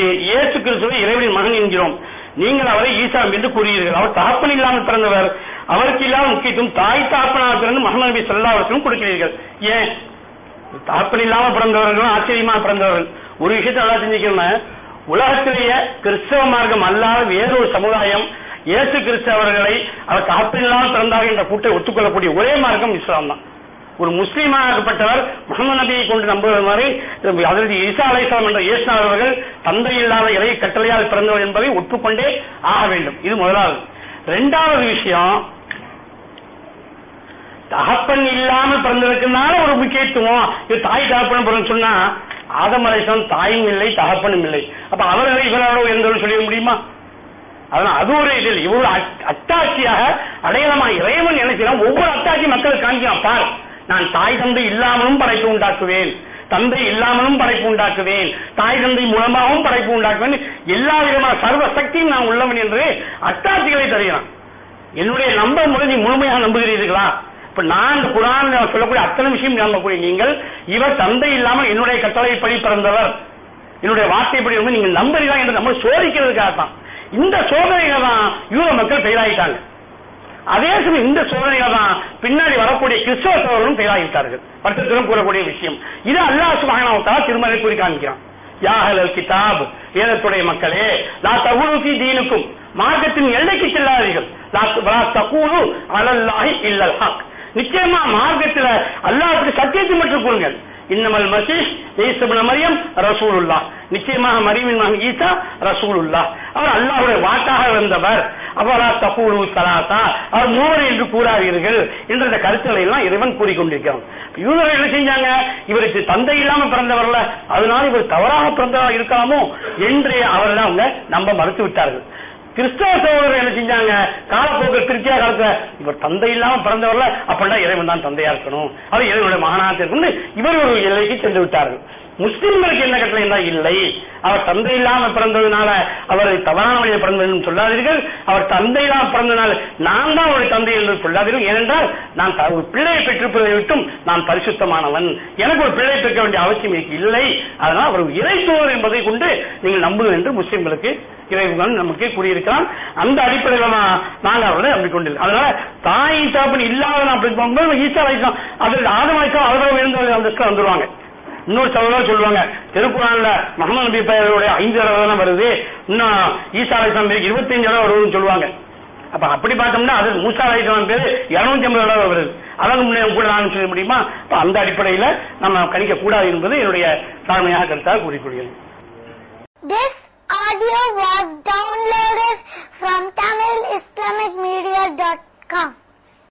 இயேசு கிறிஸ்துவை இறைவனின் மகன் என்கிறோம் நீங்கள் அவரை ஈசா என்று கூறுகிறீர்கள் அவர் தகப்பன் இல்லாமல் பிறந்தவர் அவருக்கு இல்லாத முக்கியத்துவம் தாய் தகப்பனாக பிறந்து முகமது நபி ஸல்லல்லாஹு அலைஹி வஸல்லம் கொடுக்கிறீர்கள் ஏன் தகப்பன் இல்லாம பிறந்தவர்கள் ஆச்சரியமா பிறந்தவர்கள் ஒரு விஷயத்தை நல்லா செஞ்சுக்கணும் உலகத்திலேயே கிறிஸ்தவ மார்க்கம் அல்லாத வேறொரு சமுதாயம் இயேசு கிறிஸ்தவர்களை அவர் தகப்பன் இல்லாமல் பிறந்தார்கள் என்ற கூட்டை ஒத்துக்கொள்ளக்கூடிய ஒரே மார்க்கம் இஸ்லாம் தான் ஒரு முஸ்லீமாகப்பட்டவர் முகமது நபியை கொண்டு நம்புவது மாதிரி அதற்கு ஈசா அலைஹிஸ்ஸலாம் என்ற இயேசுநாதர் அவர்கள் தந்தை இல்லாத இறை கட்டளையால் பிறந்தவர் என்பதை ஒப்புக்கொண்டே ஆக வேண்டும் இது முதலாவது இரண்டாவது விஷயம் தகப்பன் இல்லாமல் பிறந்ததுக்குனால ஒரு முக்கியத்துவம் இது தாய் தகப்பன் பிறந்து சொன்னா ஆதம் அலைஹிஸ்ஸலாம் தாயும் இல்லை தகப்பனும் இல்லை அப்ப அவர்களை இவரோட உயர்ந்தவர் சொல்ல முடியுமா அதனால அது ஒரு இதில் இவ்வளவு அட்- அத்தாட்சியாக அடையாளமா இறைவன் நினைக்கிறான் ஒவ்வொரு அத்தாட்சி மக்களுக்கு காமிக்கிறான் பார் நான் தாய் தந்தை இல்லாமலும் படைப்பு உண்டாக்குவேன் தந்தை இல்லாமலும் படைப்பு உண்டாக்குவேன் தாய் தந்தை மூலமாகவும் படைப்பு உண்டாக்குவேன் எல்லா விதமான சர்வ சக்தியும் நான் உள்ளவன் என்று அத்தாட்சிகளை தருகிறான் என்னுடைய நம்ப முறை நீ முழுமையாக நம்புகிறீர்களா இப்ப நான் இந்த குரான் சொல்லக்கூடிய அத்தனை விஷயம் நம்பக்கூடிய நீங்கள் இவர் தந்தை இல்லாமல் என்னுடைய கட்டளைப்படி பிறந்தவர் என்னுடைய வார்த்தைப்படி வந்து நீங்க நம்புறீங்களா என்று நம்ம சோதிக்கிறதுக்காக தான் இந்த சோதனைகளை தான் யூத மக்கள் பெயராயிட்டாங்க அதே சமயம் இந்த சோதனைகளை தான் பின்னாடி வரக்கூடிய கிறிஸ்தவ சோழர்களும் பெயராகிவிட்டார்கள் பட்டத்திலும் கூறக்கூடிய விஷயம் இது அல்லாஹ் சுப்ஹானஹு வ தஆலா திருமறை கூறி காண்கிறான் யாஹலல் கிதாப் வேதத்துடைய மக்களே லா தகுலுக்கு தீனுக்கும் மார்க்கத்தின் எல்லைக்கு செல்லாதீர்கள் லா லா தகுலு அலல்லாஹி இல்லல் ஹக் நிச்சயமா மார்க்கத்துல அல்லாஹ்வுக்கு சத்தியத்தை மட்டும் கூறுங்கள் இன்னமல் மசீஹ் ஈசா இப்னு மரியம் ரசூலுல்லாஹ் நிச்சயமாக மரியமின் மகன் ஈசா ரசூலுல்லாஹ் அவர் அல்லாஹ்வுடைய வாக்காக வந்தவர் அவரா தகூலு சலாத்தா அவர் மூவர் என்று கூறாதீர்கள் என்ற இந்த கருத்துக்களை எல்லாம் இறைவன் கூறிக்கொண்டிருக்கிறான் யூதர்கள் என்ன செஞ்சாங்க இவருக்கு தந்தை இல்லாம பிறந்தவர்ல அதனால இவர் தவறாக பிறந்தவராக இருக்கலாமோ என்று அவர்கள் அவங்க நம்ப மறுத்து விட்டார்கள் கிறிஸ்தவ சகோதரர் என்ன செஞ்சாங்க காலப்போக்கு திருச்சியா காலத்துல இவர் தந்தை இல்லாம பிறந்தவர்ல அப்படின்னா இறைவன் தான் தந்தையா இருக்கணும் அவர் இறைவனுடைய மகனாக இருக்கணும் இவர் ஒரு எல்லைக்கு சென்று விட்டார்கள் முஸ்லிம்களுக்கு என்ன கட்டளை என்றால் இல்லை அவர் தந்தை இல்லாம பிறந்ததுனால அவர் தவறான வழியில் பிறந்ததுன்னு சொல்லாதீர்கள் அவர் தந்தை இல்லாம பிறந்ததுனால நான் தான் அவருடைய தந்தை என்று சொல்லாதீர்கள் ஏனென்றால் நான் த- ஒரு பிள்ளையை பெற்றிருப்பதை விட்டும் நான் பரிசுத்தமானவன் எனக்கு ஒரு பிள்ளை பெற்க வேண்டிய அவசியம் எனக்கு இல்லை அதனால் அவர் இறைத்துவர் என்பதை கொண்டு நீங்கள் நம்புங்கள் என்று முஸ்லிம்களுக்கு இறைவன் நமக்கு கூறியிருக்கிறான் அந்த அடிப்படையில தான் நாங்க அவர்களை நம்பிக்கொண்டிருக்கோம் அதனால தாய் தாப்பன் இல்லாத அப்படி போகும்போது ஈசா வயசம் அதில் ஆதம் வயசம் அவர்கள் விழுந்து அந்த இடத்துல வந்துருவாங்க இன்னொரு சகோதரர் சொல்லுவாங்க திருக்குறான்ல முகமது நபி பெயருடைய ஐந்து தடவை தான் வருது இன்னும் ஈசா அலைசலாம் பேருக்கு இருபத்தஞ்சு தடவை வருதுன்னு சொல்லுவாங்க அப்ப அப்படி பார்த்தோம்னா அது மூசா அலைசலாம் பேரு இருநூத்தி ஐம்பது தடவை வருது அதற்கு முன்னே கூட நான் சொல்ல முடியுமா அப்ப அந்த அடிப்படையில நம்ம கணிக்க கூடாது என்பது என்னுடைய தாழ்மையாக கருத்தாக கூறிக்கொள்கிறேன் This audio was downloaded